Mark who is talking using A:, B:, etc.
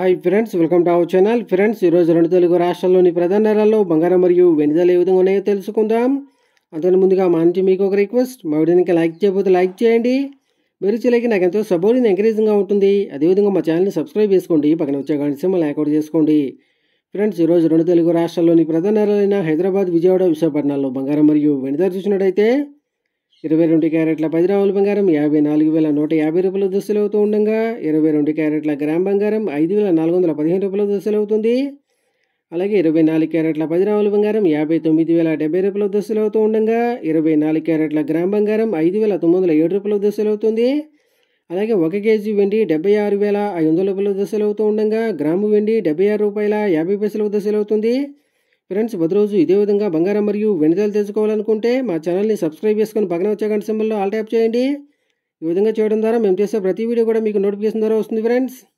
A: hi friends welcome to our channel friends ఈరోజు రెండు తెలుగు రాష్ట్రాల్లోని ప్రధాన నగరాల్లో బంగారం మరియు వెనుదల ఏ విధంగా ఉన్నాయో తెలుసుకుందాం అంతకు ముందుగా మా నుంచి మీకు ఒక రిక్వెస్ట్ మా వీడియోని లైక్ చేయకపోతే లైక్ చేయండి మీరు చేయలేక నాకు ఎంతో సపోర్టింగ్ ఎంకరేజింగ్గా ఉంటుంది అదేవిధంగా మా ఛానల్ని సబ్స్క్రైబ్ చేసుకోండి పక్కన వచ్చే గంట సింబల్ యాక్టివేట్ చేసుకోండి ఫ్రెండ్స్ ఈరోజు రెండు తెలుగు రాష్ట్రాల్లోని ప్రధాన నగరాలైన హైదరాబాద్ విజయవాడ విశాఖపట్నాల్లో బంగారం మరియు వెనుదల చూసినట్టయితే ఇరవై రెండు క్యారెట్ల పది గ్రాముల బంగారం యాభై నాలుగు వేల నూట యాభై రూపాయల దశలు అవుతూ ఉండగా ఇరవై రెండు క్యారెట్ల గ్రామ్ బంగారం ఐదు వేల నాలుగు వందల పదిహేను రూపాయల దశలు అవుతుంది అలాగే ఇరవై నాలుగు క్యారెట్ల పది గ్రాముల బంగారం యాభై తొమ్మిది వేల డెబ్బై రూపాయల దశలు అవుతూ ఉండగా ఇరవై నాలుగు క్యారెట్ల గ్రామ్ బంగారం ఐదు వేల తొమ్మిది వందల ఏడు రూపాయల దశలు అవుతుంది అలాగే ఒక కేజీ వెండి డెబ్బై ఆరు వేల ఐదు వందల రూపాయల దశలు అవుతూ ఉండగా గ్రాము వెండి డెబ్బై ఆరు రూపాయల యాభై పైసల దశలు అవుతుంది ఫ్రెండ్స్ ప్రతిరోజు ఇదే విధంగా బంగారం మరియు వెనుదలు తెలుసుకోవాలనుకుంటే మా ఛానల్ని సబ్స్క్రైబ్ చేసుకొని పక్కన వచ్చే గంట సింబల్లో ఆల్ ట్యాప్ చేయండి ఈ విధంగా చేయడం ద్వారా మేము చేసే ప్రతి వీడియో కూడా మీకు నోటిఫికేషన్ ద్వారా వస్తుంది ఫ్రెండ్స్